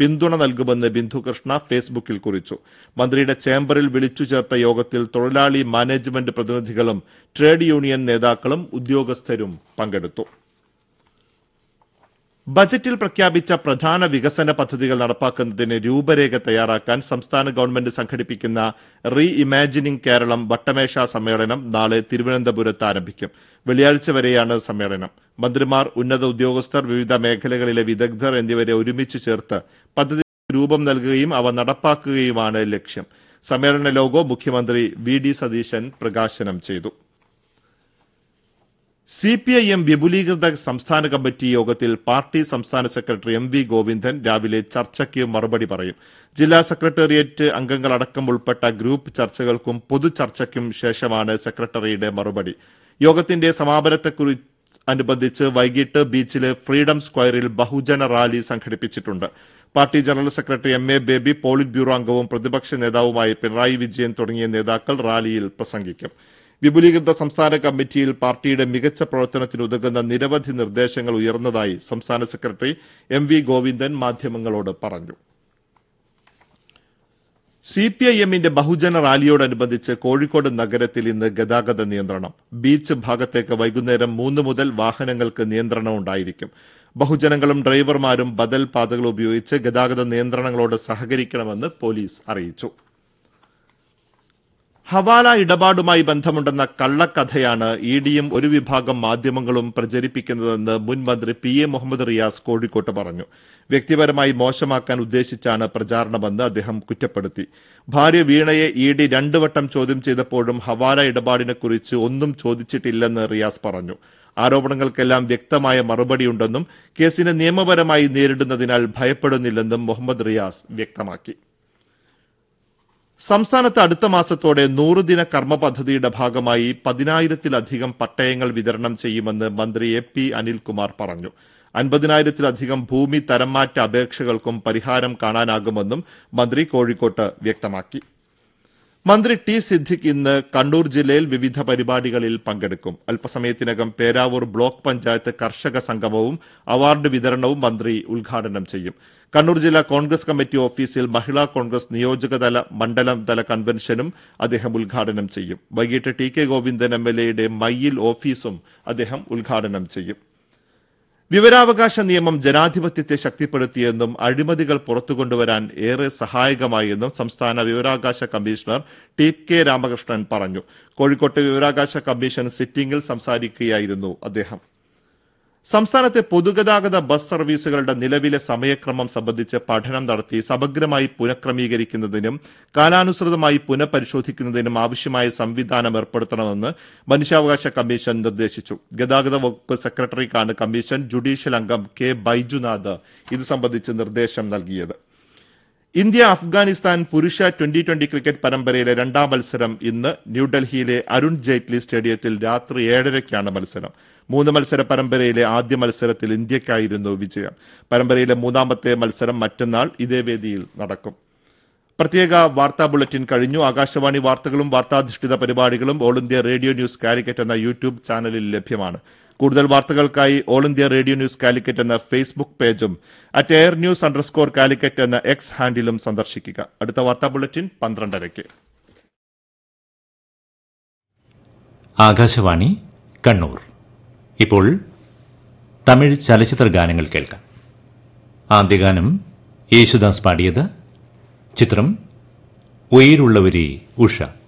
പിന്തുണ നൽകുമെന്ന് ബിന്ദുകൃഷ്ണ ഫേസ്ബുക്കിൽ കുറിച്ചു മന്ത്രിയുടെ ചേംബറിൽ വിളിച്ചു ചേർത്ത യോഗത്തിൽ തൊഴിലാളി മാനേജ്മെന്റ് പ്രതിനിധികളും ട്രേഡ് യൂണിയൻ നേതാക്കളും ഉദ്യോഗസ്ഥരും പങ്കെടുത്തു ബജറ്റിൽ പ്രഖ്യാപിച്ച പ്രധാന വികസന പദ്ധതികൾ നടപ്പാക്കുന്നതിന് രൂപരേഖ തയ്യാറാക്കാൻ സംസ്ഥാന ഗവൺമെന്റ് സംഘടിപ്പിക്കുന്ന റീ ഇമാജിനിംഗ് കേരളം വട്ടമേശ സമ്മേളനം നാളെ തിരുവനന്തപുരത്ത് ആരംഭിക്കും വെള്ളിയാഴ്ച വരെയാണ് സമ്മേളനം മന്ത്രിമാർ ഉന്നത ഉദ്യോഗസ്ഥർ വിവിധ മേഖലകളിലെ വിദഗ്ധർ എന്നിവരെ ഒരുമിച്ച് ചേർത്ത് പദ്ധതി രൂപം നൽകുകയും അവ നടപ്പാക്കുകയുമാണ് ലക്ഷ്യം സമ്മേളന ലോഗോ മുഖ്യമന്ത്രി വി ഡി സതീശൻ പ്രകാശനം ചെയ്തു സി പി ഐ എം വിപുലീകൃത സംസ്ഥാന കമ്മിറ്റി യോഗത്തിൽ പാർട്ടി സംസ്ഥാന സെക്രട്ടറി എം വി ഗോവിന്ദൻ രാവിലെ ചർച്ചയ്ക്ക് മറുപടി പറയും ജില്ലാ സെക്രട്ടേറിയറ്റ് അംഗങ്ങളടക്കം ഉൾപ്പെട്ട ഗ്രൂപ്പ് ചർച്ചകൾക്കും പൊതു ചർച്ചയ്ക്കും ശേഷമാണ് സെക്രട്ടറിയുടെ മറുപടി യോഗത്തിന്റെ സമാപനത്തെക്കുറി അനുബന്ധിച്ച് വൈകിട്ട് ബീച്ചിലെ ഫ്രീഡം സ്ക്വയറിൽ ബഹുജന റാലി സംഘടിപ്പിച്ചിട്ടുണ്ട് party general secretary M A Baby polit bureau അംഗവും പ്രതിപക്ഷ നേതാവുമായ പിണറായി വിജയൻ തുടങ്ങിയ നേതാക്കൾ റാലിയിൽ പ്രസംഗിക്കും വിപുലീകൃത സംസ്ഥാന കമ്മിറ്റിയിൽ പാർട്ടിയുടെ മികച്ച പ്രവർത്തനത്തിനുതകുന്ന നിരവധി നിർദ്ദേശങ്ങൾ ഉയർന്നതായി സംസ്ഥാന സെക്രട്ടറി എം വി ഗോവിന്ദൻ മാധ്യമങ്ങളോട് പറഞ്ഞു സി പി ഐ എമ്മിന്റെ ബഹുജന റാലിയോടനുബന്ധിച്ച് കോഴിക്കോട് നഗരത്തിൽ ഇന്ന് ഗതാഗത നിയന്ത്രണം ബീച്ച് ഭാഗത്തേക്ക് വൈകുന്നേരം മൂന്ന് മുതൽ വാഹനങ്ങൾക്ക് നിയന്ത്രണം ഉണ്ടായിരിക്കും ബഹുജനങ്ങളും ഡ്രൈവർമാരും ബദൽ പാതകൾ ഉപയോഗിച്ച് ഗതാഗത നിയന്ത്രണങ്ങളോട് സഹകരിക്കണമെന്ന് പോലീസ് അറിയിച്ചു ഹവാല ഇടപാടുമായി ബന്ധമുണ്ടെന്ന കള്ളക്കഥയാണ് ഇ ഡിയും ഒരു വിഭാഗം മാധ്യമങ്ങളും പ്രചരിപ്പിക്കുന്നതെന്ന് മുൻ മന്ത്രി പി എ മുഹമ്മദ് റിയാസ് കോഴിക്കോട്ട് പറഞ്ഞു വ്യക്തിപരമായി മോശമാക്കാൻ ഉദ്ദേശിച്ചാണ് പ്രചാരണമെന്ന് അദ്ദേഹം കുറ്റപ്പെടുത്തി ഭാര്യ വീണയെ ഇ ഡി രണ്ടു വട്ടം ചോദ്യം ചെയ്തപ്പോഴും ഹവാല ഇടപാടിനെക്കുറിച്ച് ഒന്നും ചോദിച്ചിട്ടില്ലെന്ന് റിയാസ് പറഞ്ഞു ആരോപണങ്ങൾക്കെല്ലാം വ്യക്തമായ മറുപടിയുണ്ടെന്നും കേസിനെ നിയമപരമായി നേരിടുന്നതിനാൽ ഭയപ്പെടുന്നില്ലെന്നും മുഹമ്മദ് റിയാസ് വ്യക്തമാക്കി സംസ്ഥാനത്ത് അടുത്ത മാസത്തോടെ നൂറുദിന കർമ്മ പദ്ധതിയുടെ ഭാഗമായി പതിനായിരത്തിലധികം പട്ടയങ്ങൾ വിതരണം ചെയ്യുമെന്ന് മന്ത്രി എ പി അനിൽകുമാർ പറഞ്ഞു അൻപതിനായിരത്തിലധികം ഭൂമി തരംമാറ്റ അപേക്ഷകൾക്കും പരിഹാരം കാണാനാകുമെന്നും മന്ത്രി കോഴിക്കോട്ട് വ്യക്തമാക്കി മന്ത്രി ടി സിദ്ദിഖ് ഇന്ന് കണ്ണൂർ ജില്ലയിൽ വിവിധ പരിപാടികളിൽ പങ്കെടുക്കും അല്പസമയത്തിനകം പേരാവൂർ ബ്ലോക്ക് പഞ്ചായത്ത് കർഷക സംഗമവും അവാർഡ് വിതരണവും മന്ത്രി ഉദ്ഘാടനം ചെയ്യും കണ്ണൂർ ജില്ലാ കോൺഗ്രസ് കമ്മിറ്റി ഓഫീസിൽ മഹിളാ കോൺഗ്രസ് നിയോജകതല മണ്ഡലം തല കൺവെൻഷനും അദ്ദേഹം ഉദ്ഘാടനം ചെയ്യും വൈകിട്ട് T K Govindan M L എയുടെ മയ്യിൽ ഓഫീസും അദ്ദേഹം ഉദ്ഘാടനം ചെയ്യും വിവരാവകാശ നിയമം ജനാധിപത്യത്തെ ശക്തിപ്പെടുത്തിയെന്നും അഴിമതികൾ പുറത്തുകൊണ്ടുവരാൻ ഏറെ സഹായകമായെന്നും സംസ്ഥാന വിവരാവകാശ കമ്മീഷണർ ടി കെ രാമകൃഷ്ണൻ പറഞ്ഞു കോഴിക്കോട്ട് വിവരാവകാശ കമ്മീഷൻ സിറ്റിംഗിൽ സംസാരിക്കുകയായിരുന്നു അദ്ദേഹം സംസ്ഥാനത്തെ പൊതുഗതാഗത ബസ് സർവീസുകളുടെ നിലവിലെ സമയക്രമം സംബന്ധിച്ച് പഠനം നടത്തി സമഗ്രമായി പുനഃക്രമീകരിക്കുന്നതിനും കാലാനുസൃതമായി പുനഃപരിശോധിക്കുന്നതിനും ആവശ്യമായ സംവിധാനം ഏർപ്പെടുത്തണമെന്ന് മനുഷ്യാവകാശ കമ്മീഷൻ നിർദ്ദേശിച്ചു ഗതാഗത വകുപ്പ് സെക്രട്ടറിക്കാണ് കമ്മീഷൻ ജുഡീഷ്യൽ അംഗം കെ ബൈജുനാഥ് ഇത് സംബന്ധിച്ച് നിർദ്ദേശം നൽകിയത് ഇന്ത്യ അഫ്ഗാനിസ്ഥാൻ പുരുഷ ട്വന്റി ട്വന്റി ക്രിക്കറ്റ് പരമ്പരയിലെ രണ്ടാം മത്സരം ഇന്ന് ന്യൂഡൽഹിയിലെ അരുൺ ജെയ്റ്റ്ലി സ്റ്റേഡിയത്തിൽ രാത്രി ഏഴരയ്ക്കാണ് മത്സരം മൂന്ന് മത്സര പരമ്പരയിലെ ആദ്യ മത്സരത്തിൽ ഇന്ത്യയ്ക്കായിരുന്നു വിജയം പരമ്പരയിലെ മൂന്നാമത്തെ മത്സരം മറ്റന്നാൾ ഇതേ വേദിയിൽ നടക്കും പ്രത്യേക വാർത്താ ബുള്ളറ്റിൻ കഴിഞ്ഞു ആകാശവാണി വാർത്തകളും വാർത്താധിഷ്ഠിത പരിപാടികളും all India radio news Calicut എന്ന യൂട്യൂബ് ചാനലിൽ ലഭ്യമാണ് കൂടുതൽ വാർത്തകൾക്കായി all India radio news Calicut എന്ന ഫേസ്ബുക്ക് പേജും at air news underscore Calicut എന്ന എക്സ് ഹാൻഡിലും സന്ദർശിക്കുക അടുത്ത വാർത്താ ബുള്ളറ്റിൻ പന്ത്രണ്ടരയ്ക്ക് ആകാശവാണി കണ്ണൂർ ഇപ്പോൾ തമിഴ് ചലച്ചിത്ര ഗാനങ്ങൾ കേൾക്കാം ആദ്യഗാനം യേശുദാസ് പാടിയത് ചിത്രം ഉயிருള്ളവരി ഉഷ